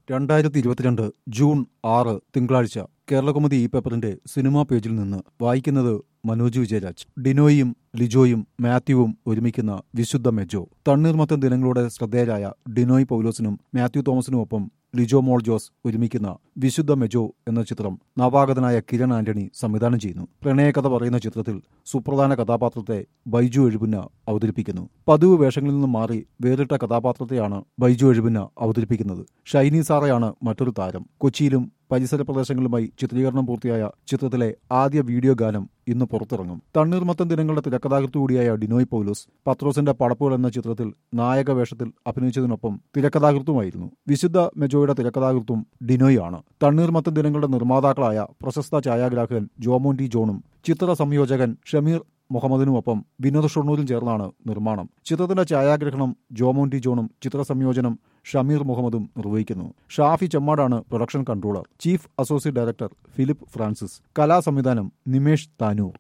രണ്ടായിരത്തി ഇരുപത്തിരണ്ട് ജൂൺ ആറ് തിങ്കളാഴ്ച കേരളകൗമുദി ഈ പേപ്പറിന്റെ സിനിമാ പേജിൽ നിന്ന് വായിക്കുന്നത് മനോജ് വിജയരാജ് ഡിനോയും ലിജോയും മാത്യുവും ഒരുമിക്കുന്ന വിശുദ്ധ മെജോ തണ്ണീർമത്തൻ ദിനങ്ങളുടെ ശ്രദ്ധേയരായ ഡിനോയ് പൗലോസിനും മാത്യു തോമസിനുമൊപ്പം ലിജോ മോൾ ജോസ് ഒരുമിക്കുന്ന വിശുദ്ധ മെജോ എന്ന ചിത്രം നവാഗതനായ കിരൺ ആന്റണി സംവിധാനം ചെയ്യുന്നു പ്രണയകഥ പറയുന്ന ചിത്രത്തിൽ സുപ്രധാന കഥാപാത്രത്തെ ബൈജു എഴുപുന്ന അവതരിപ്പിക്കുന്നു പതിവ് വേഷങ്ങളിൽ നിന്നും മാറി വേറിട്ട കഥാപാത്രത്തെയാണ് ബൈജു എഴുപുന്ന അവതരിപ്പിക്കുന്നത് ഷൈനി സാറയാണ് മറ്റൊരു താരം കൊച്ചിയിലും പരിസര പ്രദേശങ്ങളുമായി ചിത്രീകരണം പൂർത്തിയായ ചിത്രത്തിലെ ആദ്യ വീഡിയോ ഗാനം ഇന്ന് പുറത്തിറങ്ങും തണ്ണീർമത്തൻ ദിനങ്ങളുടെ തിരക്കഥാകൃത്ത് കൂടിയായ ഡിനോയ് പൗലോസ് പത്രോസിന്റെ പടപ്പുകൾ എന്ന ചിത്രത്തിൽ നായക വേഷത്തിൽ അഭിനയിച്ചതിനൊപ്പം തിരക്കഥാകൃത്തുമായിരുന്നു വിശുദ്ധ മെജോയുടെ തിരക്കഥാകൃത്തും ഡിനോയ് ആണ് തണ്ണീർമത്തൻ ദിനങ്ങളുടെ നിർമ്മാതാക്കളായ പ്രശസ്ത ഛായാഗ്രാഹകൻ ജോമോൻ ടി ജോണും ചിത്ര സംയോജകൻ ഷമീർ മുഹമ്മദിനുമൊപ്പം വിനോദ് ഷൊണ്ണൂരും ചേർന്നാണ് നിർമ്മാണം ചിത്രത്തിന്റെ ഛായാഗ്രഹണം ജോമോൻ ടി ജോണും ചിത്ര സംയോജനം ഷമീർ മുഹമ്മദും നിർവഹിക്കുന്നു ഷാഫി ചെമ്മാടാണ് production controller chief associate director Philip Francis കലാ സംവിധാനം നിമേഷ് താനൂർ